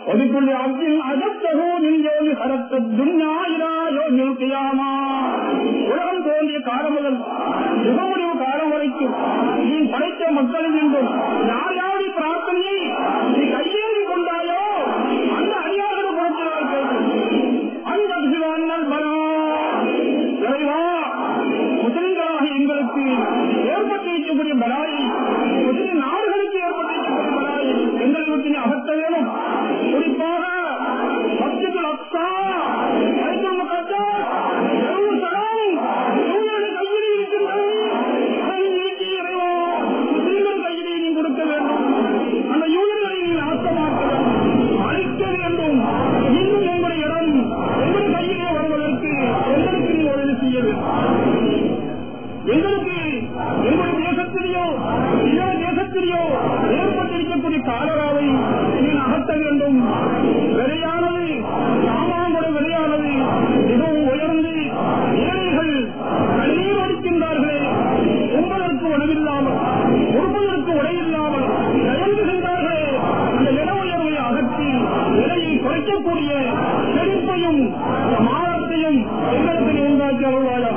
وبكل عبد عجبته من يوم خلقت الدنيا إلى يوم القيامة உலகம் தோன்றிய காலம் முதல் யுகமுடிவு காலம் வரைக்கும் நீ படைத்த மக்களில் என்றும் யார் யாரு பிரார்த்தனையை நீ கையேறி கொண்டாயோ அந்த அடியார்கள் புறத்தினால் அந்த சிவானல் பலா இறைவா முஸ்லிம்களாக எங்களுக்கு ஏற்பட்டிருக்கக்கூடிய பலாயை முஸ்லிம் நாடுகளுக்கு ஏற்பட்டிருக்கக்கூடிய பலாயை எங்களை விட்டு நீ அகற்ற வேணும் குறிப்பாக மஸ்ஜிதுல் அக்ஸா பைத்துல் முகத்தஸ் ஜெருசலம் சூரியன் கையில் இருக்கின்றது அதை நீக்கி இறைவா முஸ்லிம்கள் கையிலே நீ கொடுக்க வேண்டும் அந்த யூதர்களை நீ நாசமாக்க வேண்டும் அழிக்க வேண்டும் இன்னும் எங்களுடைய இடம் எங்கள் கையிலே வருவதற்கு எங்களுக்கு நீ உதவி செய்ய வேண்டும் எங்களுக்கு எங்களுடைய தேசத்திலேயோ இதர தேசத்திலேயோ ஏற்பட்டிருக்கக்கூடிய காலராவை நீ அகற்ற வேண்டும் விலையானது சாமான்களுடைய விலையானது மிகவும் உயர்ந்து ஏழைகள் கண்ணீர் அடிக்கின்றார்களே உண்பதற்கு உணவில்லாமல் உண்பதற்கு உடையில்லாமல் தயங்குகின்றார்களே அந்த இட உயர்வை அகற்றி விலையை குறைக்கக்கூடிய செழிப்பையும் மாதத்தையும் எங்களுக்கு நீ உண்டாக்கி அருள்வாயா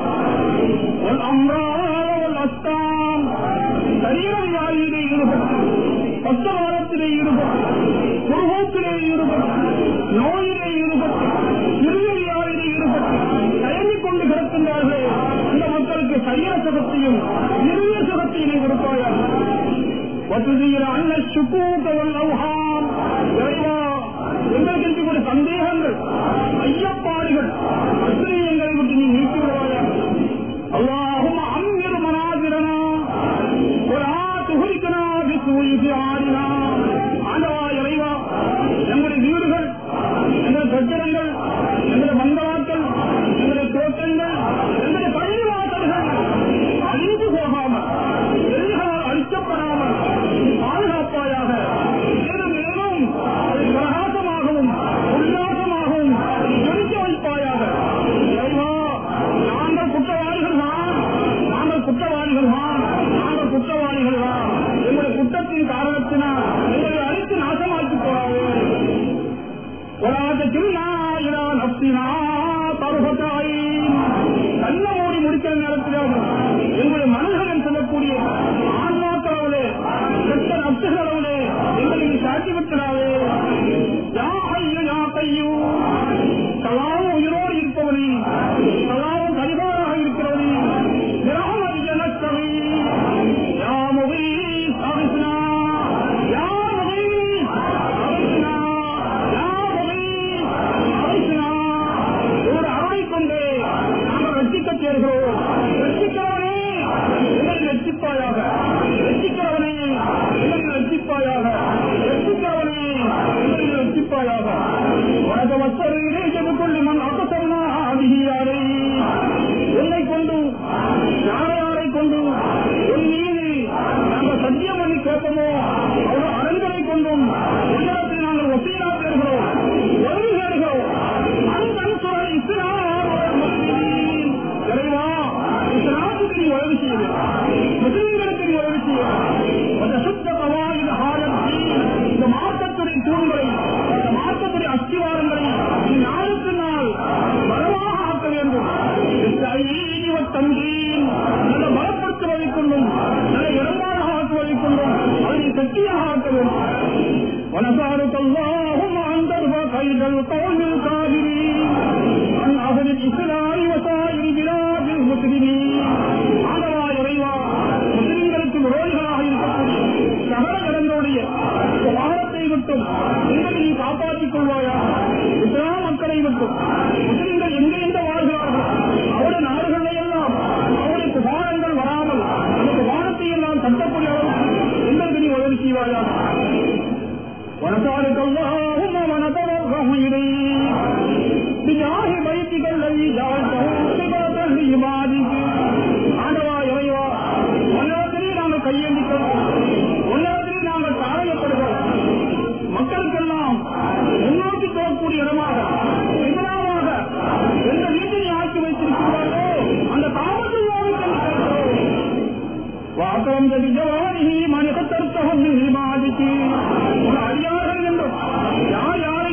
والأمراض والأسقام சரீர வியாதியிலே ஈடுபட்டு பத்தவாதத்திலே ஈடுபட்டு குருகத்திலே ஈடுபட்டு நோயிலே ஈடுபட்டு சிறிய வியாதியிலே ஈடுபட்டு தயங்கிக் கொண்டு கிடக்கின்றார்களே இந்த மக்களுக்கு சரீர சுகத்தையும் சிறிய சுகத்தையும் கொடுப்பாயா வசதியில் அன்ன சுக்கூட்டவல் அவுஹாம் இறைவா எங்களுக்கு இருக்கக்கூடிய சந்தேகங்கள் ஐயப்பாடுகள் அசிரியங்களை விட்டு நீ நீக்கி விடுவாயா اللهم عمر منازلنا ولا تهلكنا بسوء فعالنا ஆண்டவா இறைவா எங்களுடைய வீடுகள் எங்களுடைய கட்டிடங்கள் எங்களுடைய மங்களாக்கள் எங்களுடைய தோட்டங்கள் எங்களுடைய பள்ளி வாசல்கள் அழிந்து போகாமல் எதிரிகளால் அழிக்கப்படாமல் பாதுகாப்பாயாக மேலும் மேலும் அது பிரகாசமாகவும் உல்லாசமாகவும் ஜொலிக்க வைப்பாயாக இறைவா நாங்கள் குற்றவாளிகள் தான் நாங்கள் குற்றவாளிகள் தான் நாங்கள் குற்றவாளிகள் தான் எங்களுடைய குற்றத்தின் காரணத்தினால் எங்களை அழித்து நாசமாக்கி போறாது ஒராஜில்லா நப்சினா தருகத்தாய் கண்ண மூடி முடிக்கிற நேரத்தில் எங்களுடைய மனதில் சொல்லக்கூடிய ஆன்மாக்களவுலே கெட்ட நப்சுகளவுலே எங்களை சாட்சி விட்டுடாவே யா ஐயோ யா கையோ சலாவும் உயிரோடு இருப்பவனே சலாவும் கரிபாராக இருக்கிறவனே கிராமதி ஜனக்கவி யா முகி அவிஸ்னா யா முகி அவிஸ்னா யா முகி அவிஸ்னா ஒரு அருளை கொண்டு நாங்கள் ரசிக்கச் சேர்கிறோம் ரசிக்கிறவனே எங்களை ரசிப்பாயாக ரசிக்கிறவனே எங்களை ரசிப்பாயாக ரசிக்கிறவனே எங்களை ரசிப்பாயாக உனக்கு வசதியிலே கொண்டு மண் அபசரணா ஆதியாரை உன்னை கொண்டு யாரை யாரை கொண்டு உன் மீது நாங்கள் சத்தியம் பண்ணி கேட்போமோ அவ்வளவு அரண்களை கொண்டும் உன்னிடத்தில் நாங்கள் வசீலா பெறுகிறோம் உதவி தேடுகிறோம் அந்த அனுசுரன் இஸ்லாம் இறைவா இஸ்லாத்துக்கு நீ உதவி செய்ய முஸ்லிம்களுக்கு நீ உதவி செய்ய அந்த சுத்த பவாயில் ஹாரத்தி இந்த மார்க்கத்துடைய தூண்களை இந்த மார்க்கத்துடைய அஸ்திவாரங்களை நீ நாளுக்கு நாள் பலமாக ஆக்க வேண்டும் தந்தீன் நல்ல பலப்படுத்துவதைக் கொண்டும் நல்ல இடமாக ஆக்குவதைக் கொண்டும் அதை சக்தியாக ஆக்க வேண்டும் ونسألك اللهم أن ترفع قيد القوم الكافرين عن أهل الإسلام وسائر بلاد المسلمين ஆண்டவா இறைவா முஸ்லிம்களுக்கு விரோதிகளாக இருக்கக்கூடிய சகல இடங்களுடைய வாகனத்தை விட்டும் எங்களை நீ காப்பாற்றிக் கொள்வாயா இஸ்லாம் மக்களை விட்டும் முஸ்லிம்கள் எங்கே எந்த வாழ்கிறார்கள் அவருடைய நாடுகளை எல்லாம் அவருடைய புகாரங்கள் வராமல் அந்த புகாரத்தை எல்லாம் தட்டக்கூடிய அளவுக்கு எங்களுக்கு நீ உதவி செய்வாயா ونسألك اللهم ونتوجه إليك بجاه بيتك الذي جعلته قبلة لعبادك ஆண்டவா இறைவா உன்னிடத்திலே நாங்கள் கையேந்திக்கிறோம் உன்னிடத்திலே நாங்கள் தாழையப்படுகிறோம் மக்களுக்கெல்லாம் முன்னோக்கி போகக்கூடிய இடமாக எதிராக எந்த வீட்டை ஆக்கி வைத்திருக்கிறார்களோ அந்த காமத்தில் வாக்கம் ஜவானி மனிதத்தர்த்தகம் நிர்மாதிக்கு ஒரு அடியார்கள் என்றும் யார் யாரை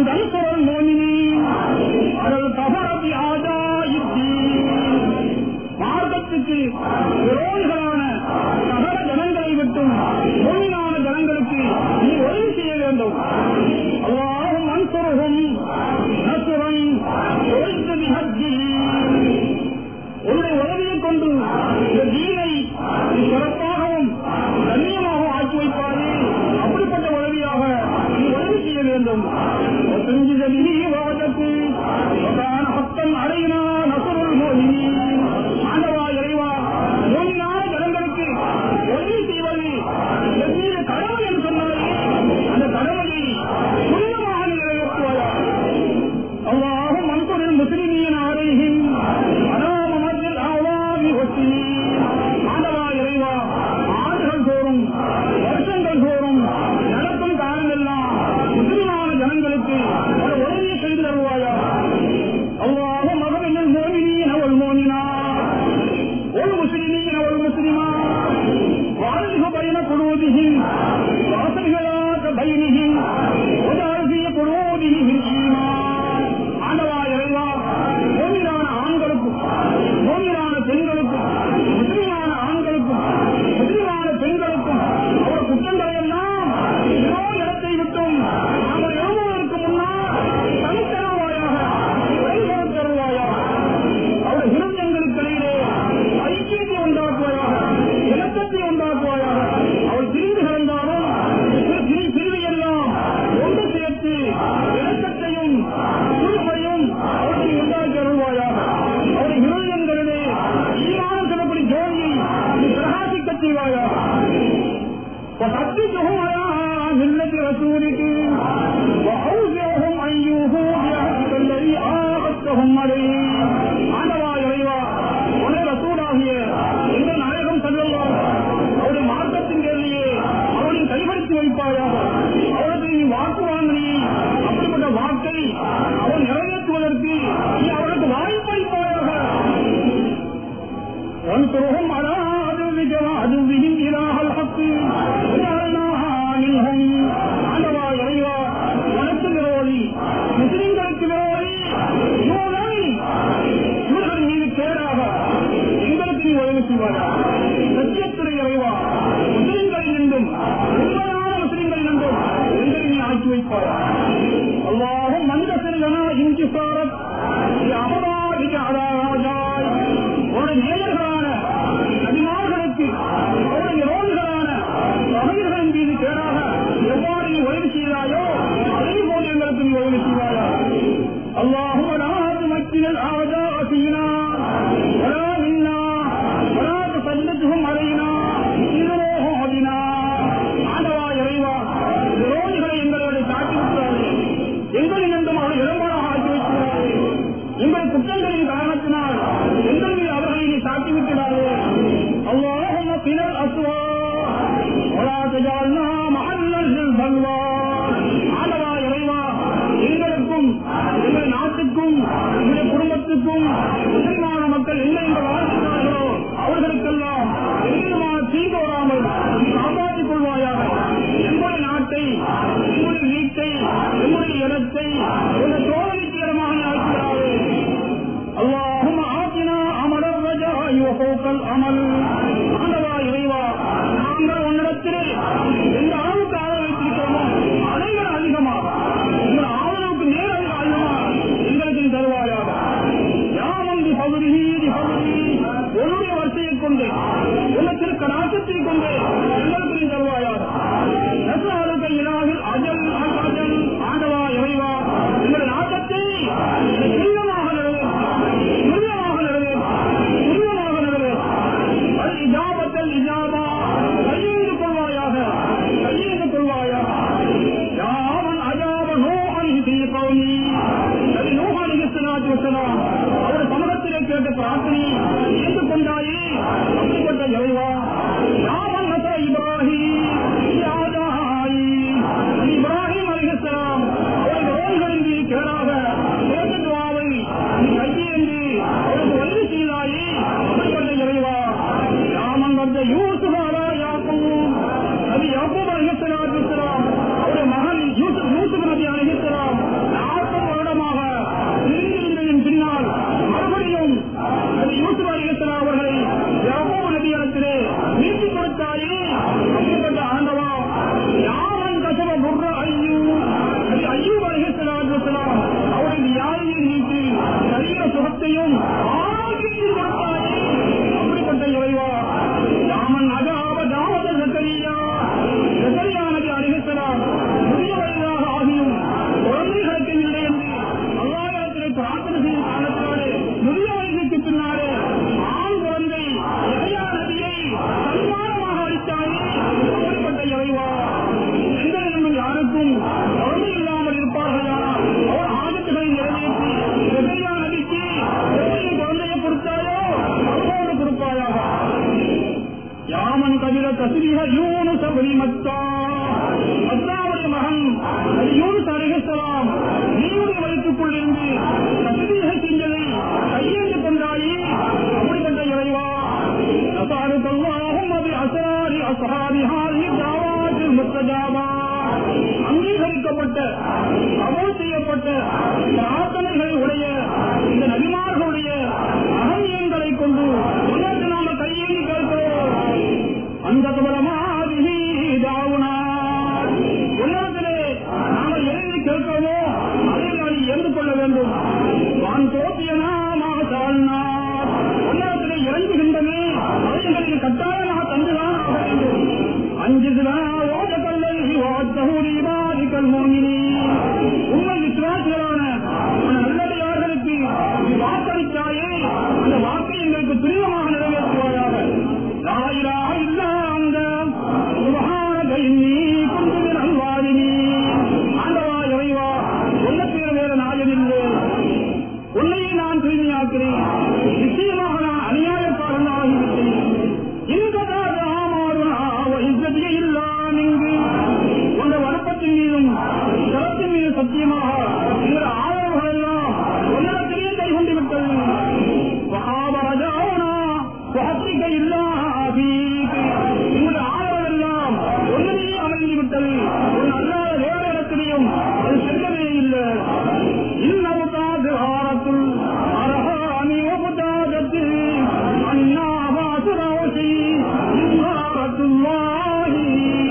تنصر المؤمنين على الكفرة أعداء الدين மார்க்கத்துக்கு விரோதிகளான சகல ஜனங்களை விட்டும் மொழியான ஜனங்களுக்கு நீ உதவி செய்ய வேண்டும் அல்லாஹும் அன்சுரகும் நசுரன் ஒழித்ததி உன்னுடைய உதவியை கொண்டு இந்த தீனை நீ சிறப்பாகவும் கண்ணியமாகவும் ஆக்கி வைப்பாயே அப்படிப்பட்ட உதவியாக நீ உதவி செய்ய வேண்டும் செஞ்சதிலே வாதத்து ஹத்தம் அடையினா நசுருள் மோகினி ஆண்டவா இறைவா மோகினான ஜனங்களுக்கு உதவி செய்வது எவ்வளவு கடமை என்று சொன்னாலே அந்த கடமையை துரிதமாக நிறைவேற்றுவாயா اللهم انصر المسلمين عليهم على ممر الاعوام والسنين ஆண்டவா இறைவா ஆண்டுகள் தோறும் வருஷங்கள் தோறும் நடக்கும் காலமெல்லாம் முஸ்லிமான ஜனங்களுக்கு ஒரு உதவியை செய்து தருவாயா اللهم اغفر للمؤمنين والمؤمنات والمسلمين والمسلمات وألف بين قلوبهم وأصلح ذات بينهم وجعل في قلوبهم الإيمان ஆண்டவா இறைவா மோமிரான ஆண்களுக்கும் மோமிரான பெண்களுக்கும் முஸ்லிமான ஆண்களுக்கும் முஸ்லிமான பெண்களுக்கும் அவர் குற்றங்களை எல்லாம் ஏதோ இடத்தை விட்டும் நாங்கள் எழுதுவதற்கு முன்னால் தனித்தருவாயாக வழிபடுத்த தருவாயாக அவர் இருந்தங்களுக்கு இடையிலே ஐக்கியத்தை உண்டாக்குவாயாக இலக்கத்தை உண்டாக்குவாயாக அவர் பிரிந்து கிடந்தாலும் பிரி பிரிவை எல்லாம் ஒன்று சேர்த்து இலக்கத்தையும் சுருப்பையும் அவருக்கு உண்டாக்கி அருள்வாயாக அவருடைய இருதயங்களிலே ஈரான சொல்லப்படி ஜோதியை நீ பிரகாசிக்கச் செய்வாயாக وثبتهم على ملة رسولك وأوزعهم أن يوفوا بعهدك الذي عاهدتهم عليه ஆண்டவா இறைவா உன்னை ரசூலாகிய இந்த நாயகம் செல்லலாம் அவருடைய மார்க்கத்தின் பேரிலேயே அவரின் கைப்படுத்தி வைப்பாயாக அவருக்கு நீ வாக்கு வாங்கினி அப்படிப்பட்ட வாக்கை அவர் நிறைவேற்றுவதற்கு நீ அவருக்கு வாய்ப்பளிப்பாயாக وانصرهم على عدوك وعدوهم إله الحق وجعلناها منهم ஆண்டவா இறைவா உனக்கு விரோதி முஸ்லிம்களுக்கு விரோதி இவர்கள் இவர்கள் மீது கேடாக எங்களுக்கு நீ உதவி செய்வாரா சத்தியத்துறை இறைவா முஸ்லிம்களில் நின்றும் உண்மையான முஸ்லிம்களில் நின்றும் எங்களை நீ ஆக்கி வைப்பாரா அல்லாஹும் மனித செல்லனா இன்று சாரத் அபராதிக்கு அடாராஜாய் உன்னுடைய நேயர்களான நபிமார்களுக்கு அவருடைய ரோடுகளான பகைவர்களின் மீது பேராக எவ்வாறு நீ உதவி செய்தாயோ அதே போல எங்களுக்கு நீ உதவி செய்வாயா اللهم لا تمكن الاعداء فينا ولا منا ولا تسلطهم علينا إذنوهم بنا ஆண்டவா இறைவா விரோதிகளை எங்களோட தாக்கி விட்டாரே எங்களை நின்றும் அவரை இடம்பெறாக ஆக்கி வைக்கிறாரே எங்கள் குற்றங்களின் காரணத்தினால் எங்கள் மீது அவர்களை நீ தாக்கிவிட்டாரே اللهم قنا الأسواء ولا تجعلنا محلا للبلوى ஆண்டவா இறைவா எங்களுக்கும் எங்கள் நாட்டுக்கும் எங்களுடைய குடும்பத்துக்கும் முஸ்லிமான மக்கள் எங்க எங்க வாழ்கிறார்களோ அவர்களுக்கெல்லாம் எவ்விதமான தீங்கு வராமல் நீ காப்பாற்றிக் கொள்வாயாக எங்களுடைய நாட்டை எங்களுடைய வீட்டை எங்களுடைய இடத்தை ஒரு சோதனைக்கு இடமாக ஆக்கிறாரே اللهم آتنا عمل الرجاء وفوق الأمل ஆண்டவா இறைவா நாங்கள் உன்னிடத்திலே எந்த அளவுக்கு ஆள வைத்திருக்கிறோமோ அதை விட அதிகமாக உங்கள் ஆதரவுக்கு நேரடி அதிகமாக எங்களுக்கு நீ தருவாயாக யாமந்தி பகுதி பகுதி உன்னுடைய வரிசையை கொண்டு உன்னத்தில் கடாசத்தை கொண்டு எங்களுக்கு நீ தருவாயாக நசுவாளுக்கு இலாவில் அஜல் அஜல் ஆண்டவா இறைவா எங்கள் நாட்டத்தை செல்லமாக நிறைவேற்று துரியமாக நிறைவேற்று துரியமாக நிறைவேற்று அது இஜாபத்தல் இஜாபா கையெழுந்து கொள்வாயாக கையெழுந்து கொள்வாயாக யாவன் அஜாப நோகன் في قومي நபி நூஹ் அலைஹிஸ்ஸலாத்து வஸலாம் அவர் சமூகத்திலே கேட்ட பிரார்த்தனை ஏற்றுக்கொண்டாயே அப்படிப்பட்ட இறைவா யாவன் நச இப்ராஹிம் யாதாய் நபி இப்ராஹிம் அலைஹிஸ்ஸலாம் அவர் ரோல்களின் மீது கேடாக கேட்ட துவாவை நீ கையேந்தி அவருக்கு உதவி செய்தாயே அப்படிப்பட்ட இறைவா யாமன் வந்த யூசுப் அலா யாக்கூப் நபி யாக்கூப் அலைஹிஸ்ஸலாத்து வஸலாம் அவருடைய மகன் யூசுப் யூசுப் நபி அலைஹிஸ்ஸலாம் நபிக்கு பின்னாலே ஆண் குழந்தை இளையா நபியை சன்மானமாக அளித்தாயே அப்படிப்பட்ட இறைவா எந்த நிலையில் யாருக்கும் குழந்தை இல்லாமல் இருப்பார்களா அவர் ஆபத்துகளை நிறைவேற்றி இளையா நபிக்கு எப்படி குழந்தையை கொடுத்தாயோ அவரோடு கொடுப்பாயாக யாமன் கபில தசிரிக யூனு சபரி மத்தா மத்தாவுடைய மகன் அது யூனுஸ் அலிஹலாம் நீருடைய வயிற்றுக்குள் இருந்து தசிரிக செஞ்சதை கையேந்து கொண்டாயே அப்படிப்பட்ட இறைவா أسألك اللهم بأسرار أصحاب هذه الدعوات المستجابة அங்கீகரிக்கப்பட்ட கபூல் செய்யப்பட்ட பிரார்த்தனைகளை உடைய இந்த நபிமார்களுடைய அகமியங்களை கொண்டு உனக்கு நாம கையேந்தி கேட்கிறோம் அந்த கபலமாதிரி தாவுனா உலகத்திலே நாங்கள் எழுதி கேட்கிறோமோ அதை நான் எழுந்து கொள்ள வேண்டும் வான் தோப்பியனாமாக தாழ்நார் உலகத்திலே இறங்குகின்றனே அவைகளுக்கு கட்டாயமாக தந்துதான் ஆக வேண்டும் அஞ்சுதா ஓத கல்லி ஓத்தகுடி பாதிக்கல் மோகினி உண்மை விசுவாசிகளான அந்த நல்லடியார்களுக்கு நீ வாக்களித்தாயே அந்த வாக்கை எங்களுக்கு துரிதமாக நிறைவேற்றுவாயாக லாயிரா இல்லா அந்த சுபஹானக இன்னி குந்து நல்வாழினி ஆண்டவா இறைவா உன்ன பேர் வேற நாயனில்லை உன்னையே நான் தூய்மையாக்கிறேன் நிச்சயமாக நான் அநியாயக்காரன் ஆகிவிட்டேன் இன்பதாக ஆமாறுனா இzzatiய இல்லாம் இங்கு உங்க வனப்பத்தின் மீதும் ஜலத்தின் மீது சத்தியமாக எங்கள் ஆதரவுகள் எல்லாம் உன்னிடத்திலே கை கொண்டு விட்டது மகாபரஜாவனா சுகத்திக இல்லாபீக்கு உங்களுடைய ஆதரவு எல்லாம் ஒன்றிலேயே அமைந்து விட்டது ஒரு அல்லாத வேறு இடத்திலையும் அது செல்லவே இல்லை இன்னமுதாது ஆரத்துள் அரகாணி ஒபுதாதத்து அண்ணாபாசுரோசி இன்னாரத்துல்லாஹி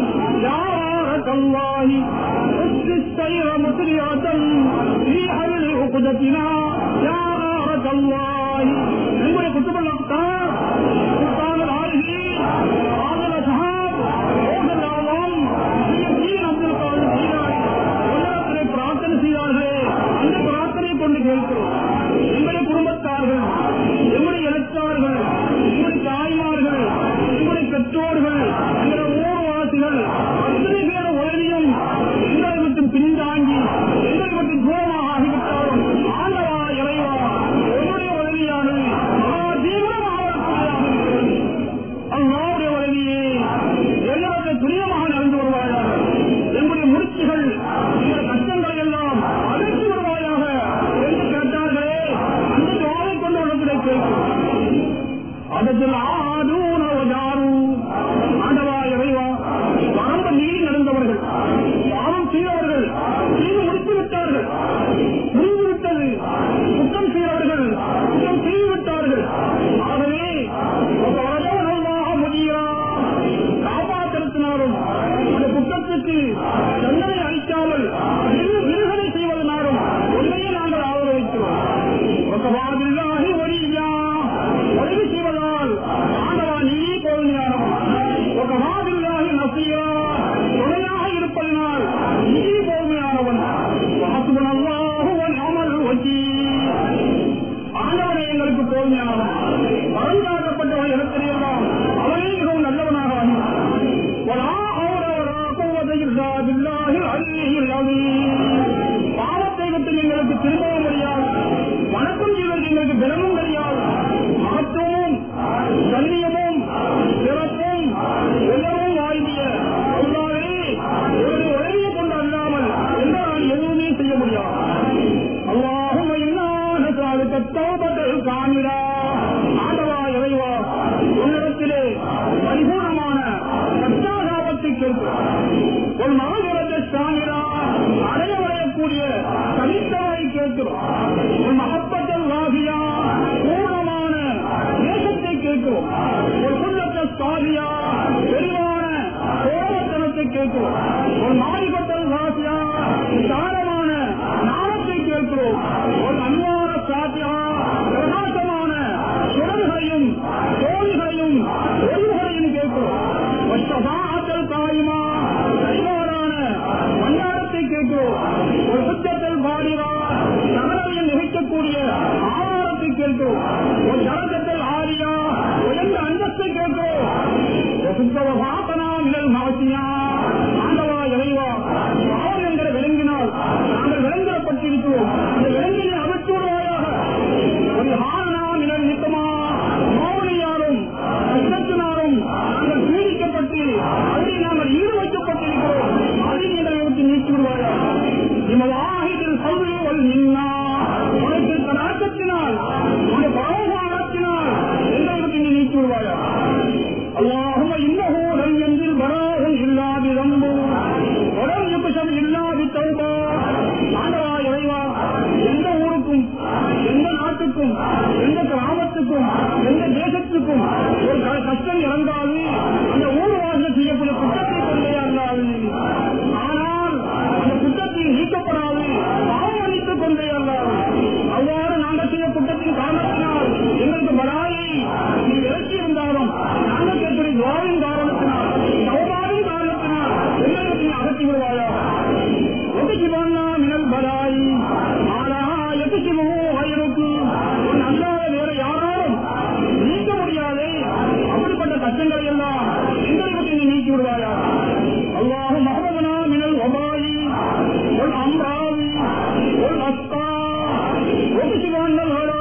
யாரத்துல்லாஹி السير مسرعة في حل عقدتنا يا غارة الله نقول كتب الأقطار سلطان العارفين هذا الأصحاب هذا الأعلام في الدين عبد القادر الجيلاني உலகத்திலே பிரார்த்தனை செய்தார்களே அந்த பிரார்த்தனையை கொண்டு கேட்கிறோம் எங்களுடைய குடும்பத்தார்கள் எங்களுடைய இலச்சார்கள் எங்களுடைய தாய்மார்கள் எங்களுடைய பெற்றோர்கள் எங்களுடைய ஊர்வாசிகள் அத்தனை பேர் உதவியும் எங்களை விட்டு பின்தாங்கி எங்களை விட்டு தூரமாக ஆகிவிட்டாலும் ஆண்டவா இறைவா உன்னுடைய உதவியானது மகா தீவிரமாக வரக்கூடியதாக இருக்கிறது அல்லாவுடைய உதவியே எங்களுக்கு துரியமாக நடந்து வருவாயாக எங்களுடைய முடிச்சுகள் எங்களுடைய கஷ்டங்களை எல்லாம் அகற்றி வருவாயாக என்று கேட்டார்களே அந்த துவாவை கொண்டு உனக்கு கேட்கும் அதத்தில் ஆதூன ஜாரு ஆண்டவா இறைவா வரம்பு மீறி நடந்தவர்கள் பாவம் செய்தவர்கள் செய்து முடித்து விட்டார்கள் முடிந்து விட்டது குற்றம் செய்தவர்கள் குற்றம் செய்து விட்டார்கள் ஆகவே வரலாக முடியா காப்பாற்றினாலும் அந்த குற்றத்துக்கு தண்டனை அளிக்காமல் விரு- விடுதலை செய்வதனாலும் உண்மையை நாங்கள் ஆதரவிக்கிறோம் ஒக்கவாதில்லாகி ஒளியா உதவி செய்வதால் ஆண்டவா நீயே போதுமையானவன் ஒக்கவாதில்லாகி நசீரா துணையாக இருப்பதனால் நீயே போதுமையானவன் வாசுவன் அல்லாஹுவன் அமல் வச்சி ஆண்டவனை எங்களுக்கு போதுமையானவன் பரந்தாக்கப்பட்டவன் இடத்திலெல்லாம் அவனே மிகவும் நல்லவனாக ஆகினான் ولا حول ولا قوة إلا بالله العلي العظيم பாவத்தை விட்டு எங்களுக்கு திரும்பவும் முடியாது வணக்கம் செய்வதற்கு எங்களுக்கு தினமும் தெரியாது மகத்துவமும் கண்ணியமும் சிறப்பும் உயர்வும் வாய்ந்திய அல்லாவே ஒரு உதவியை கொண்டு அல்லாமல் என்னால் எதுவுமே செய்ய முடியாது அல்லாஹும் இன்னானுக்கு தௌபத்தில் காமிரா ஆண்டவா இறைவா உன்னிடத்திலே பரிபூர்ணமான பச்சாதாபத்தை கேட்கிறோம் ஒரு மகனிடத்தை சாமிரா அடைய வரையக்கூடிய கவித்தவை கேட்கிறோம் ஒரு மகப்பத்தல் வாகியா பூர்ணமான தேசத்தை கேட்கிறோம் ஒரு சுள்ளத்தை சாதியா தெளிவான கோபத்தனத்தை கேட்கிறோம் ஒரு மாறிபத்தல் வாசியா தாரமான நாணத்தை கேட்கிறோம் ஒரு அன்பான சாத்தியா பிரகாசமான சுடர்களையும் தோல்களையும் ஒளிவுகளையும் கேட்கிறோம் ஒற்றதாத்தல் காயுமா கைவாரான மண்டாரத்தை கேட்கிறோம் ஒரு சுத்தத்தில் பாடிவா சகலையும் நிகழ்த்தக்கூடிய ஆதாரத்தை கேட்கிறோம் ஒரு ஜனகத்தில் ஆரியா உயர்ந்த அந்தஸ்தை கேட்கிறோம் சுத்தவ பாத்தனா மினல் மாசியா ஆண்டவா இறைவா பாவம் என்கிற விளங்கினால் நாங்கள் விளங்கப்பட்டிருக்கிறோம் அந்த விலங்கினை அகற்றி விடுவாயாக ஒரு ஹானா மினல் நித்தமா மௌனியாலும் கஷ்டத்தினாலும் நாங்கள் பீடிக்கப்பட்டு அதில் நாங்கள் ஈடு வைக்கப்பட்டிருக்கிறோம் அதில் எங்களை விட்டு நீக்கி விடுவாயா இமவாகிதில் சௌரி வல் மின்னா உனக்கு கடாக்கத்தினால் உன்னுடைய பாவமானத்தினால் எங்களை விட்டு நீ நீக்கி விடுவாயா اللهم إنه لم ينزل براء إلا بذنب ولم يكشف إلا بالتوبة ஆண்டவா இறைவா எந்த ஊருக்கும் எந்த நாட்டுக்கும் எந்த கிராமத்துக்கும் எந்த தேசத்துக்கும் ஒரு க- கஷ்டம் இறங்காது அந்த ஊர் வாசல் செய்யப்படும் குற்றத்தை கொண்டே அல்லாது ஆனால் அந்த குற்றத்தை நீக்கப்படாது பாவம் அளித்துக் கொண்டே அல்லாது அவ்வாறு நாங்கள் செய்ய குற்றத்தின் காரணத்தினால் எங்களுக்கு பலாயை நீ இறக்கி இருந்தாலும் நாங்கள் கேட்கிற துவாவின் காரணத்தினால் சௌபாவின் காரணத்தினால் எங்களுக்கு நீ அகற்றி விடுவாயா எதுக்கிவானா மினல் பலாய் ஆனா எதுக்கிமோ வயிறுக்கு உன் அல்லாத வேற யாராலும் நீக்க முடியாதே அப்படிப்பட்ட கஷ்டங்களை எல்லாம் எங்களை விட்டு நீ நீக்கி விடுவாயா அல்லாஹ் மகமனா மினல் ஒபாயி உன் அம்ராவி உன் அஸ்தா எதுக்கிவான வேடா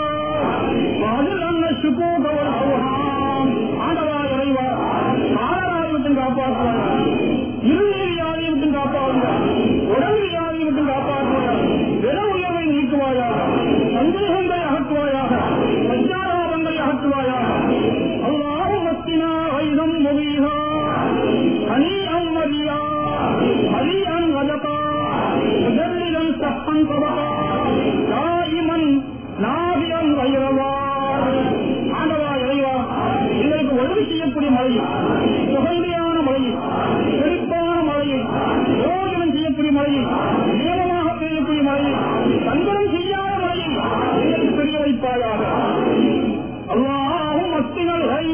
அதில் அண்ண சுகூக ஒரு அவுஹாம் ஆண்டவா இறைவா காலராய் விட்டு காப்பாற்றுவாயா இருநீர் யாரை விட்டு காப்பாற்றுவாயா உடல் யாரை விட்டு காப்பாற்றுவாயா விட உயர்வை நீக்குவாயாக சந்தேகங்களை அகற்றுவாயாக பச்சாராபங்களை அகற்றுவாயாக அல்லாஹும் மத்தினா வைதம் முகீகா ஹனீஅன் மரியா ஹரீஅன் வலகா முதல்லிதன் சப்பன் கபகா தாயிமன் நாவியன் வைரவார் ஆண்டவா இறைவா எங்களுக்கு உதவி செய்யக்கூடிய மழை சுகந்தியான மழை செழிப்பான மழையை யோஜனம் செய்யக்கூடிய மழையை நியமமாக பெய்யக்கூடிய மழையை சங்கடம் செய்யாத மழையை எங்களுக்கு பெரிய வைப்பாயாக அல்லாஹும் மத்திகள் ஹை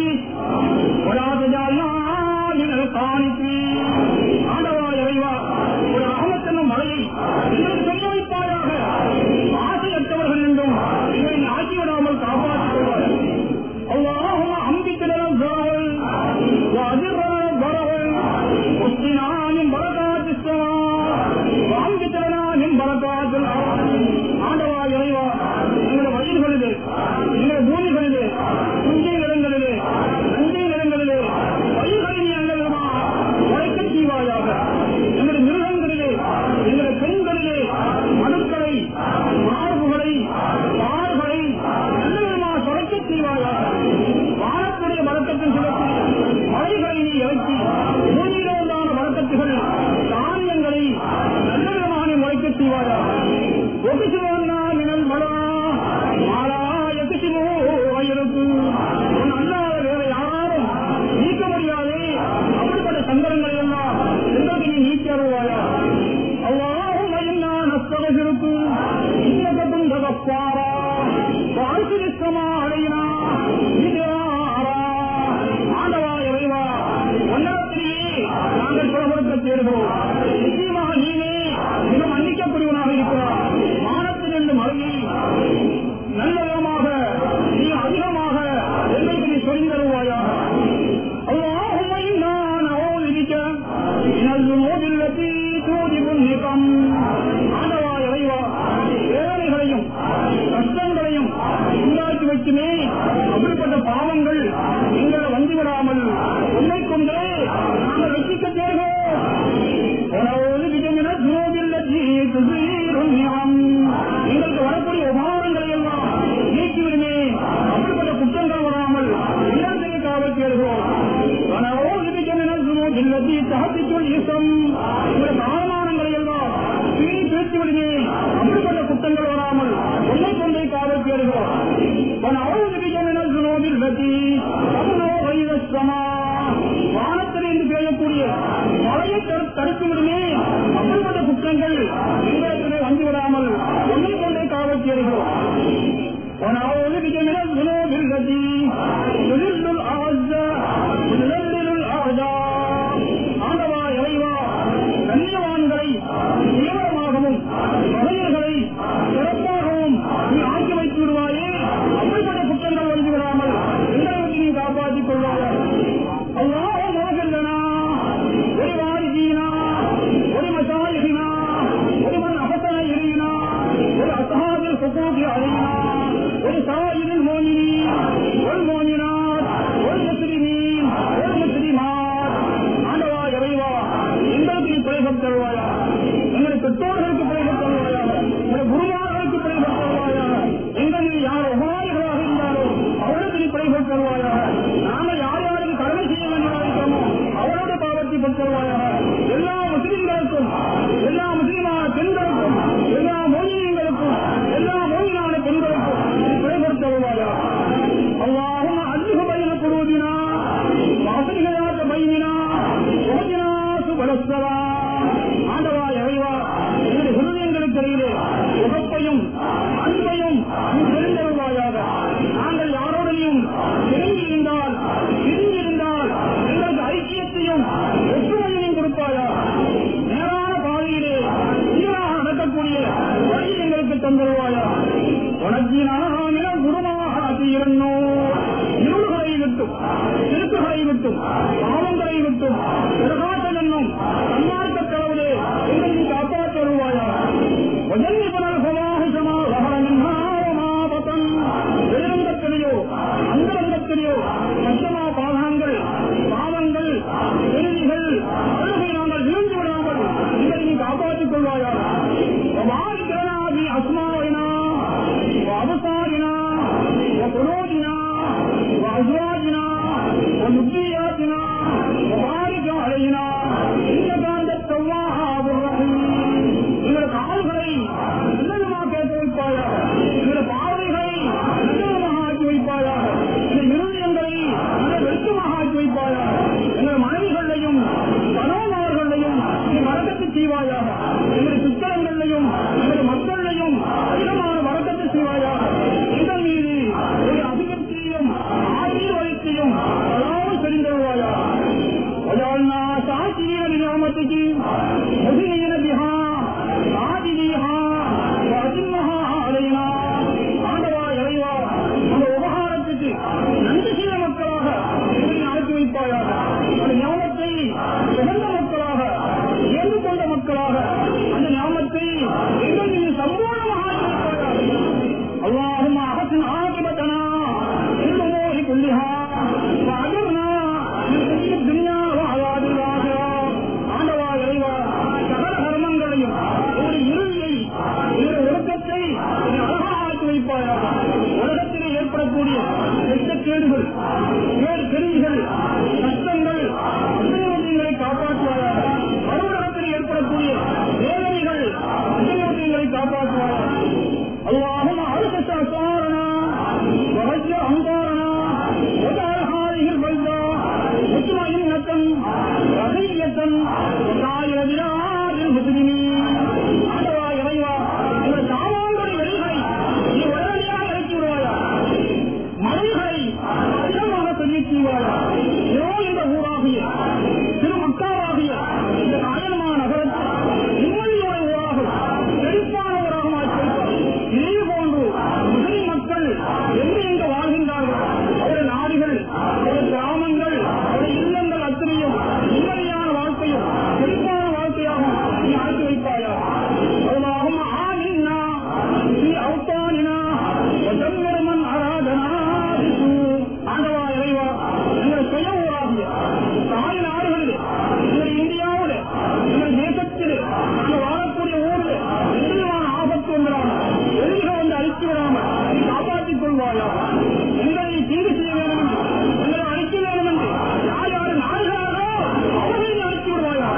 ஆண்டவா இறைவா ஒரு அகமத்தனும் மழையை எங்களுக்கு பெரிய வைப்பாயாக ஆசையற்றவர்கள் என்றும் எங்களை ஆக்கிவிடாமல் காப்பாற்றிக் கொள்வார்கள் اللهم أنبت لنا الزرع وأجرنا الضرر واسقنا من بركات السماء وأنبت لنا من بركات الأرض ஆண்டவா இறைவா எங்களுடைய வயல்களிலே எங்களுடைய பூமிகளிலே புஞ்சை நிலங்களிலே நஞ்சை நிலங்களிலே வயல்களை நீ அங்கமா உழைக்க செய்வாயாக எங்களுடைய மிருகங்களிலே எங்களுடைய பெண்களிலே மனுக்களை மார்புகளை மார்புகளை நல்ல விதமாக சுழைக்க செய்வாயாக வானத்துடைய வழக்கத்தில் சொல்லக்கூடிய மலைகளை நீ இறக்கி பூமியிலே உண்டான வழக்கத்துகள் தானியங்களை நல்ல விதமாக நீ முளைக்க செய்வாயாக ஒகுசுவானா மினல் மலா மாலா எகுசுமோ வயிறுக்கு உன் அல்லாத வேற யாரும் நீக்க முடியாதே அப்படிப்பட்ட சங்கடங்களை எல்லாம் எங்களுக்கு நீ நீக்கி அருள்வாயா اللهم إنا نستغفرك إنك كنت غفارا وأرسل السماء علينا مدرارا ஆண்டவா இறைவா ஒன்னத்திலேயே நாங்கள் புறப்படுத்த தேடுகிறோம் நிச்சயமாக நீனே மிக மன்னிக்கக்கூடியவனாக இருக்கிறார் வானத்திலிருந்து மழையை நல்ல விதமாக நீ அதிகமாக எங்களுக்கு நீ சொல்லி தருவாயாக اللهم إنا نعوذ بك من الذنوب التي توجب النقم ஆண்டவா இறைவா வேதனைகளையும் கஷ்டங்களையும் உண்டாக்கி வைக்குமே அப்படிப்பட்ட பாவங்கள் எங்களை வந்துவிடாமல் உன்னை கொண்டே நாங்கள் ரசிக்க தேர்வோம் ونعوذ بك من الذنوب التي تزيل النعم எங்களுக்கு வரக்கூடிய உபாதங்களை எல்லாம் நீக்கிவிடுமே அப்படிப்பட்ட குற்றங்கள் வராமல் உயர்ந்தையை காவல் தேடுகிறோம் ونعوذ بك من الذنوب التي تهتك الإثم உங்களுடைய பாவமானங்களை எல்லாம் வீணி பேசி விடுமே அப்படிப்பட்ட குற்றங்கள் வராமல் உன்னை கொண்டே காவல் தேடுகிறோம் ونعوذ بك من الذنوب التي تمنع غير السماء வானத்திலிருந்து பெய்யக்கூடிய மழையை தடு- தடுத்து விடுமே அப்படிப்பட்ட குற்றங்கள் எங்களுக்கு வந்து விடாமல் உன்னை கொண்டே காவல் தேடுகிறோம் ونعوذ بك من الذنوب التي تذل الأعز وتذلل الأعداء ஆண்டவா இறைவா கண்ணியவான்களை தீவிரமாகவும் மகளிர்களை சிறப்பாகவும் நீ ஆக்கி வைத்து விடுவாயே அப்படி தருவாயாக நாங்கள் யார் யாருக்கு கடமை செய்ய வேண்டியதாக இருக்கிறோமோ அவரோட பாவத்தை பெற்றுவாயாக எல்லா முஸ்லிம்களுக்கும் எல்லா முஸ்லிமான பெண்களுக்கும் எல்லா மோயினங்களுக்கும் எல்லா மோயினான பெண்களுக்கும் விடைபெறுத்தருவாயா அல்லாஹும் அல்லாஹ் பைன குருதினா வாசலிகளாக பைனினா யோஜனா சுபலஸ்வரா ஆண்டவா இறைவா எங்களுடைய ஹிருதயங்களுக்கு இடையிலே உகப்பையும் அன்பையும் நீ தெரிந்தருவாயாக நாங்கள் யாரோடையும் நெருங்கி இருந்தால் பிரிந்து இருந்தால் எங்களுக்கு ஐக்கியத்தையும் ஒற்றுமையையும் கொடுப்பாயா நேரான பாதையிலே சீராக நடக்கக்கூடிய வழி எங்களுக்கு தந்தருவாயா உனக்கு நாமின குருமாக தீரன்னோ இருள்களை விட்டும் திருக்குகளை விட்டும் பாவங்களை விட்டும் பிரகாசம் என்னும் சன்மார்க்க கடவுளே எங்களை காப்பாற்றருவாயா வஜன்னிபுணர் சமாஹிசமா வகரமின்னாவமாபதம் வெளிரங்கத்திலேயோ அந்தரங்கத்திலேயோ மச்சமா பாதகங்கள் பாவங்கள் எதிரிகள் அழுகை நாங்கள் விழுந்து விடாமல் எங்களை நீ காப்பாற்றிக் கொள்வாயா வாய்க்கிறனாகி அஸ்மாவினா وأبصارنا وقلوبنا وأزواجنا وذرياتنا وبارك علينا إنك أنت التواب الرحيم எங்கள் கால்களை நல்லதுமாக கேட்டு வைப்பாயாக எங்கள் பார்வைகளை நல்லதுமாக ஆக்கி வைப்பாயாக எங்கள் இருதயங்களை நல்ல வெறுக்கமாக ஆக்கி வைப்பாயாக எங்கள் மனைவிகளையும் கணவன்மார்களையும் நீ வழக்கத்து செய்வாயாக எங்கள் சுத்தலங்களையும் எங்கள் மக்களையும் அதிகமான வழக்கத்து செய்வாயாக எங்கள் மீது ஒரு அதிகத்தையும் ஆசீர்வதித்தையும் அதாவது தெரிந்தருவாயாக وجعلنا شاكرين لنعمتك مذنين بها عادليها وأتمها علينا ஆண்டவா இறைவா அந்த உபகாரத்துக்கு நன்றி செய்த மக்களாக எங்களை அழைத்து வைப்பாயாக அந்த ஞாபகத்தை சிறந்த மக்களாக ஏற்று கொண்ட மக்களாக அந்த ஞாபகத்தை எங்கள் மீது சம்பூர்ணமாக ஆக்கி வைப்பாயாக اللهم أحسن عاقبتنا في الأمور كلها وأجرنا من خزي الدنيا وعذاب الآخرة ஆண்டவா இறைவா சகல கர்மங்களையும் ஒரு இறுதியை ஒரு ஒழுக்கத்தை ஒரு அழகாக ஆக்கி வைப்பாயாக உலகத்திலே ஏற்படக்கூடிய எந்த கேடுகள் கேடு கெடுதிகள் கஷ்டங்கள் அசைவங்களை காப்பாற்றுவாயாக மறுவுலகத்தில் ஏற்படக்கூடிய வேதனைகள் அசைவங்களை காப்பாற்றுவாயாக اللهم أرك أسعارنا وغير أنظارنا واجعل هذه البلدة مطمئنة رخية وسائر بلاد المسلمين ஆண்டவா இறைவா இந்த சாமான்களுடைய வெளிகளை நீ உடனடியாக இறக்கி விடுவாயா மழைகளை அதிகமாக பெரிய செய்வாயா ஏதோ இந்த ஊராகிய திருமக்காவாகிய இந்த நாயனமான நகரத்தில் நிம்மதியோட ஊராக செழிப்பான ஊராக மாற்றி வைப்பார் இதே போன்று முஸ்லிம் மக்கள் எங்கு எங்கு வாழ்கின்றார்கள் அவருடைய நாடுகள் அவருடைய கிராமங்கள் அவருடைய இல்லங்கள் அத்தனையும் நிம்மதியான வாழ்க்கையும் செழிப்பான வாழ்க்கையாகவும் நீ ஆக்கி வைப்பாயா அல்லாஹும் ஆமின்னா في أوطاننا ودمر من أرادنا بسوء ஆண்டவா இறைவா எங்கள் சுய ஊராகிய தாய் நாடுகளில் எங்கள் இந்தியாவில் எங்கள் தேசத்தில் நாங்கள் வாழக்கூடிய ஊரில் எந்தவிதமான ஆபத்து வந்துடாம எதிரிகள் வந்து அழித்து விடாமல் நீ காப்பாற்றிக் கொள்வாயா எங்களை தீங்கு செய்ய வேண்டும் என்று எங்களை அழிக்க வேண்டும் என்று யார் யார் நாடுகிறாரோ அவர்களை நீ அழித்து விடுவாயா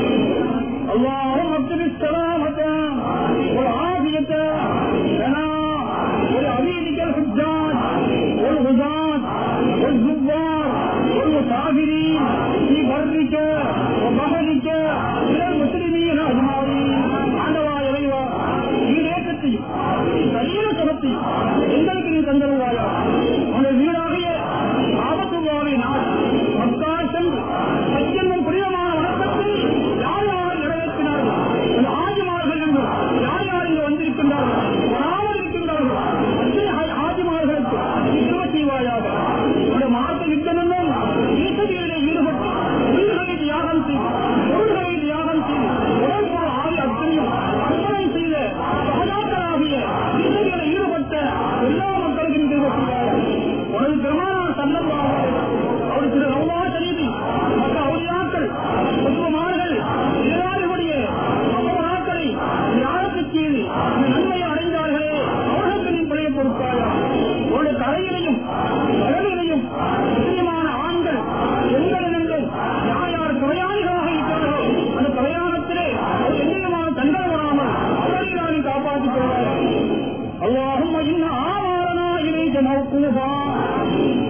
اللهم اكتب السلامة والعافية لنا ولعبيدك الحجاج والغزاة والزبار والمسافرين في برك وبحرك إلى المسلمين أجمعين ஆண்டவா இறைவா நீ நேசத்தையும் சரீர சுகத்தையும் எங்களுக்கு நீ தந்தருவாயா உங்கள் வீடாகிய ஆபத்துவாவை நான் மக்கா சென்று சத்தியமும் புரியமான வணக்கத்தை யார் யார் நிறைவேற்றினார்கள் அந்த ஆஜிமார்கள் என்று யார் யார் இங்கு வந்திருக்கின்றார்கள் வராமல் இருக்கின்றார்கள் அத்தனை ஆஜிமார்களுக்கு நீ திரும்ப செய்வாயாக உடைய மார்க்க யுத்தமென்னும் ஈசதியிலே ஈடுபட்டு உயிர்களை தியாகம் செய்து பொருள்களை தியாகம் செய்து உடல் பொருள் ஆதி அத்தனையும் அர்ப்பணை செய்த சகஜாக்களாகிய ஈசதிகளை ஈடுபட்ட எல்லா மக்களுக்கும் திரும்ப செய்வாயாக உனது பெருமான சந்தர்ப்பாக அவர் திரு ரவுலா சரீதி மற்ற அவுளியாக்கள் பொதுமார்கள் எல்லாருடைய அபராக்களை யாருக்கு செய்து இந்த நன்மையை அடைந்தார்களே அவர்களுக்கு நீ பிழைய பொறுப்பாயா உங்களுடைய தலையிலையும் கடலிலையும்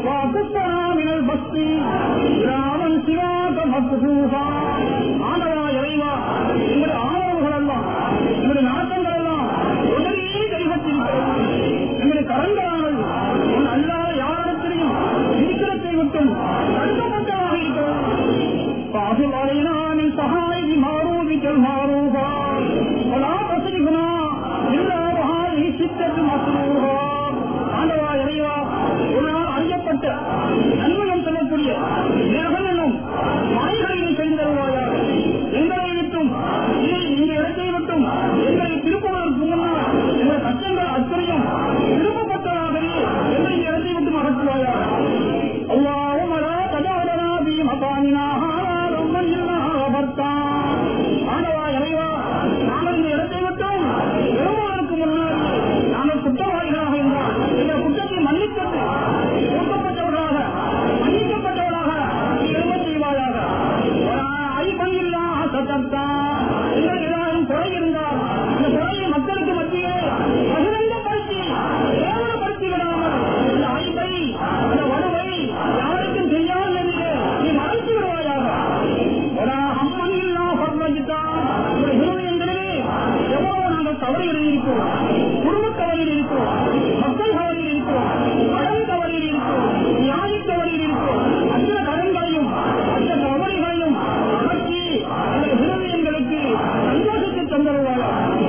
وكفنا من البسط إلى من سواك مكفوفا ஆண்டவா இறைவா எங்களுடைய ஆணவங்கள் எல்லாம் எங்களுடைய நாட்டங்கள் எல்லாம் உடனே கைப்பற்றிருக்கிறது எங்களுடைய கரங்களானது உன் அல்லாத யாரிடத்திலையும் இருக்கிறத்தை விட்டும் தடுக்கப்பட்டதாக இருக்கிறது فاعفو علينا من صحائف معروفك المعروفة ولا تصرفنا إلا وهذه الستة مسروفة ஆண்டவா இறைவா ஒரு நாள் அறியப்பட்ட நன்மைகள் சொல்லக்கூடிய நிகழ்னும் மலைகளில் தெரிந்தருவாயாக எங்களை விட்டும் இதை இந்த இடத்தை விட்டும் எங்களை திருப்புவதற்கு முன்னால் எங்கள் கஷ்டங்கள் அத்தனையும் திருப்பப்பட்டதாகவே எங்களை இந்த இடத்தை விட்டும் அகற்றுவாயாக اللهم لا تجعلنا في مقامنا هذا ذنبا إلا غفرتا ஆண்டவா இறைவா நாங்கள் இந்த இடத்தை விட்டோம் விரும்புவதற்கு முன்னால் நாங்கள் குற்றவாளிகளாக இருந்தால் இந்த குற்றத்தை மன்னித்தது ஒடுக்கப்பட்டவர்களாக மன்னிக்கப்பட்டவர்களாக நீ எழுத செய்வாயாக ஐபனில்லா சத்தத்தா எங்களுக்கு ஏதாவது குறை இருந்தால் அந்த குறையை மக்களுக்கு மத்தியே பகிரங்கப்படுத்தி கேவலப்படுத்தி விடாமல் இந்த ஐபை அந்த வலுவை யாருக்கும் தெரியாமல் என்று நீ மறைத்து விடுவாயாக ஒரு அம்மன் இல்லா பர்வஜித்தான் ஒரு இருதயங்களிலே எவ்வளவு நாங்கள் கவலையில் இருக்கிறோம் குடும்ப கவலையில் இருக்கிறோம் மக்கள் கவலையில் இருக்கிறோம் கடன் கவலையில் இருக்கிறோம் நியாய கவலையில் இருக்கிறோம் அச்ச கடன்களையும் அச்ச கவலைகளையும் அகற்றி அந்த இருதயங்களுக்கு சந்தோஷத்தை தந்தருவாங்க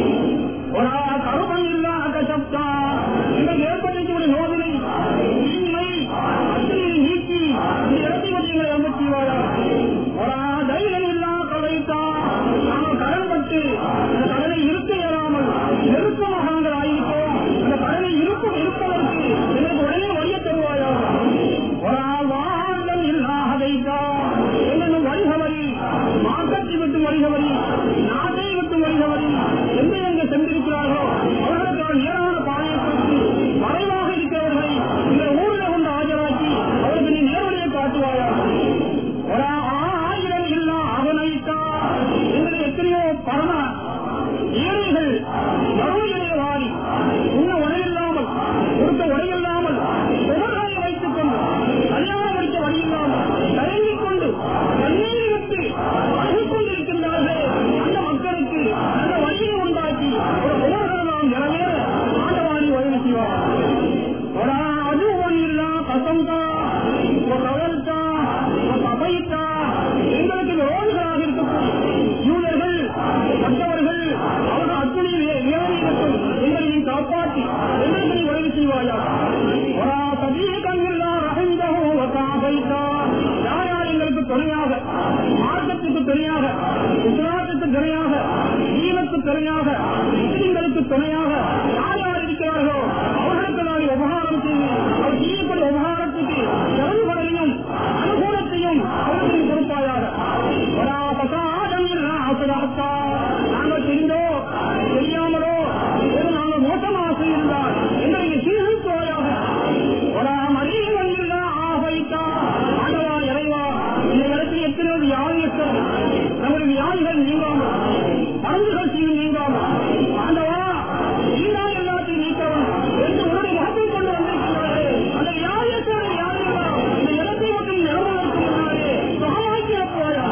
ஒரு கருமம் இல்லாத சப்தா எங்களுக்கு ஏற்பட்டிருக்கிற நோதனை தீமை அச்சனையை நீக்கி இந்த இடத்தை வந்து எங்களை அமர்த்திவாரா ஒரு தைரியம் இல்லா கலைத்தா நாங்கள் கடன்பட்டு அந்த கடனை இருக்க இயலாமல் நெருக்கமாக நாங்கள் ஆயிருக்கோம் அந்த கடனை இருக்கும் இருப்பதற்கு எங்களுக்கு உடனே வழிய தருவாயா ஒரு வாழ்தல் இல்லாதைத்தா எங்களுக்கு வழிகவரி மார்க்கத்தை விட்டு வழிகவரி நாட்டை விட்டு வழிகவரி எந்த எங்க சென்றிருக்கிறார்களோ அவர்களுக்கான நேரான பாதையை கொடுத்து மறைவாக இருக்கிறவர்களை இந்த ஊரில் கொண்டு ஆஜராக்கி அவருக்கு நீ நேர்வழியை காட்டுவாயா ஒரு ஆயிரம் இல்லா அவனைத்தா எங்களை எத்தனையோ பரம ஏழைகள் மறுமையிலே வாரி உண்ண உடையில்லாமல் கொடுத்த உடையில்லாமல் புகழ்களை வைத்துக் கொண்டு கல்யாணம் வைக்க வழியில்லாமல் தயங்கிக் கொண்டு கண்ணீர் விட்டு அழுது கொண்டிருக்கின்றார்களே அந்த மக்களுக்கு அந்த வழியை உண்டாக்கி ஒரு புகழ்களெல்லாம் நிறைவேற ஆண்டவாணி உதவி செய்வார் ஒரு அதுவன் இல்லா கசந்தா ஒரு கவல்தா ஒரு அபைத்தா எங்களுக்கு விரோதிகளாக இருக்கக்கூடிய யூதர்கள் மற்றவர்கள் அவர்கள் அத்தனை வேலையிடத்தில் எங்களை நீ காப்பாற்றி எங்களுக்கு நீ உதவி செய்வாயா ஒரு சதீகம் இல்லா ரகந்தோ காபைத்தா யார் யார் எங்களுக்கு துணையாக மார்க்கத்துக்கு துணையாக குஜராத்துக்கு துணையாக ஈவத்துக்கு துணையாக முஸ்லிம்களுக்கு துணையாக யார் யார் இருக்கிறார்களோ அவர்களுக்கு நான் உபகாரம் செய்து அவர் செய்யக்கூடிய உபகாரத்துக்கு சிறந்தபடையும் அனுகூலத்தையும் அவர்களுக்கு நீ கொடுப்பாயாக ஒரு பசாதம் இல்லா ஆசராத்தா நாங்கள் தெரிந்தோ தெரியாமலோ ஒரு நாங்கள் மோசமாக செய்திருந்தால் எங்களை நீ சீர்திருத்துவாயாக ஒரு மறியவன் இல்லா ஆபைத்தா ஆண்டவா இறைவா இந்த இடத்தில் எத்தனை வியாதியர்கள் நம்முடைய வியாதிகள் நீங்காமல் மருந்துகள் செய்யும் நீங்காமல் ஆண்டவா நீதான் எல்லாத்தையும் நீக்கவும் என்று உன்னுடைய முகத்தை கொண்டு வந்திருக்கிறாரே அந்த வியாதியர்கள் வியாதிகளா இந்த இடத்தை மட்டும் நிலவுவதற்கு முன்னாலே சுகமாக்கி அனுப்புவாயா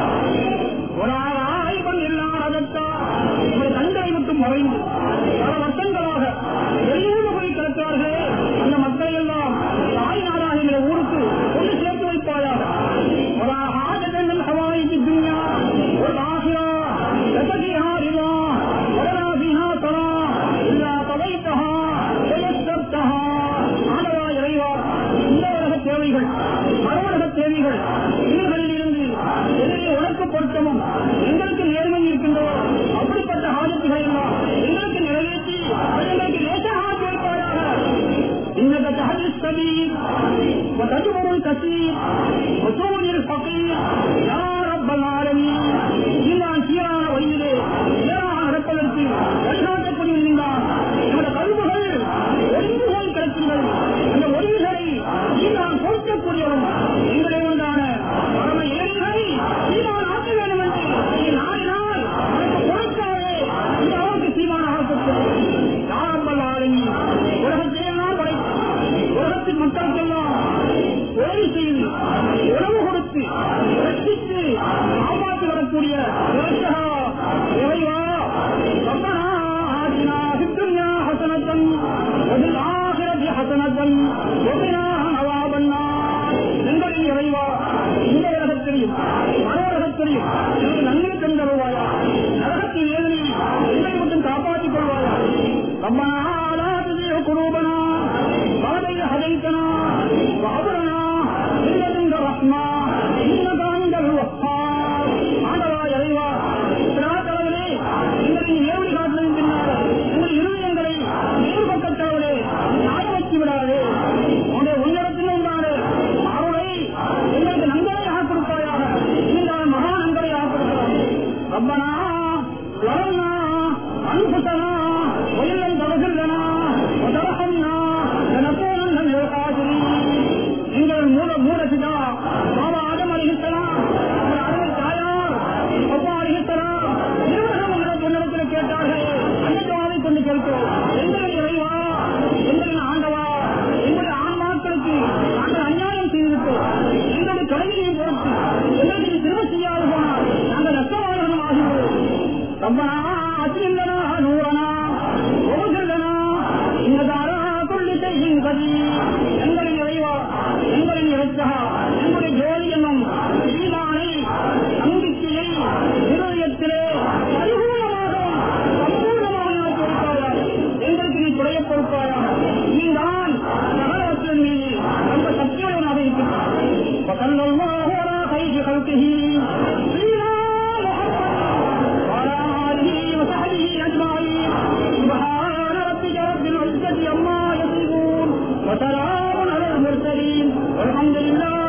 ஒரு ஆய்வன் இல்லாததா ஒரு கண்டை விட்டு மறைந்து பல வருஷங்களாக வெளியூர் போய் கிடக்கிறார்களே அந்த மக்களை எல்லாம் தாய் நாடாக என்ற ஊருக்கு கொண்டு சேர்த்து வைப்பாயாக ஒரு ஆஜதங்கள் ஹவாய்க்கு துன்யா ஒரு ஆசிரா எத்தகையா ரிவா வரலாசிஹா தலா இல்லா தவைத்தஹா ஜெயஸ்தர்த்தஹா ஆண்டவா இறைவா இந்த உலக தேவைகள் மறுவுலக தேவைகள் இவர்களில் இருந்து எதிரே உனக்கு பொருத்தமும் எங்களுக்கு நேர்மை இருக்கின்றோ அப்படிப்பட்ட ஆஜத்துகள் எல்லாம் எங்களுக்கு நிறைவேற்றி அது எங்களுக்கு லேசாக ஆக்கி வைப்பாயாக إنك تهدي السبيل وتجبر الكثير وتغني الفقير يا رب العالمين நீதான் சீரான வழியிலே நேராக நடப்பதற்கு வழிகாட்டக்கூடிய நீதான் நம்முடைய கல்வுகள் ஒளிந்து போய் கிடக்கின்றன அந்த ஒளிவுகளை நீதான் கொடுக்கக்கூடியவன் எங்களை உண்டான பரம ஏழைகளை நீதான் ஆக்க வேண்டும் என்று நீ நாடினால் உனக்கு கொடுக்காதே இந்த அளவுக்கு சீமான ஆக்கப்படும் யாரம்பல் ஆளுநி உலகத்தையெல்லாம் படைத்து உலகத்தின் மக்களுக்கெல்லாம் பூமியில் உணவு கொடுத்து ரட்சித்து காப்பாற்றி வரக்கூடிய இரட்சகா, இறைவா ربنا آتنا في الدنيا حسنة وفي الآخرة حسنة وقنا عذاب النار எங்களின் இறைவா இந்த உலகத்திலையும் மனோரகத்திலையும் எனக்கு நன்மை தந்தருவாயா நரகத்தின் வேதனையை எங்களை மட்டும் காப்பாற்றிக் கொள்வாயா ربنا لا تزغ قلوبنا بعد إذ هديتنا وهب لنا من لدنك رحمة إنك أنت الوهاب ஆண்டவா இறைவா பிரார்த்தனவனே எங்களின் ஏவடி காட்டிலும் பின்னால் உங்கள் இருதயங்களை நேர்பக்கத்தவனே நியாயமைத்து விடாதே உன்னுடைய உயரத்தில் உண்டானே அருளை எங்களுக்கு நன்கரையாக கொடுப்பாயாக நீங்கள் மகா நன்கரையாக கொடுக்கிறார் ரப்பனா ظلمنا أنفسنا وإن لم تغفر لنا وترحمنا لنكونن من الخاسرين எங்கள் மூல மூலசிதா பாபா ஆதம் அலிஹித்தலாம் அவர் அருள் தாயார் அப்பா அலிஹித்தலாம் இருவரும் உங்கள் பொன்னடத்தில் கேட்டார்கள் அந்த ஜவாவை கொண்டு கேட்கிறோம் எங்கள் இறைவா எங்களின் ஆண்டவா எங்களுடைய ஆன்மாக்களுக்கு நாங்கள் அநியாயம் செய்திருக்கிறோம் எங்களுடைய கலைஞரை பொறுத்து எங்களுக்கு திரும்ப செய்யாது போனால் நாங்கள் நஷ்டவாளர்களும் ஆகிறோம் ربنا أتم لنا نورنا واغفر لنا إنك على كل شيء قدير எங்களின் இறைவா எங்களின் இறைச்சகா எங்களுடைய ஜோதி என்னும் ஈமானை நம்பிக்கையை இருதயத்திலே பரிபூர்ணமாக சம்பூர்ணமாக நமக்கு கொடுப்பாயாக எங்களுக்கு நீ துடைய பொறுப்பாயாக நீதான் சகலவற்றின் மீது ரொம்ப சக்தியுடனாக இருக்கிறார் وصلى الله على خير خلقه سيدنا محمد وعلى آله وصحبه أجمعين سبحان ربك رب العزة عما يصفون وسلام على المرسلين والحمد لله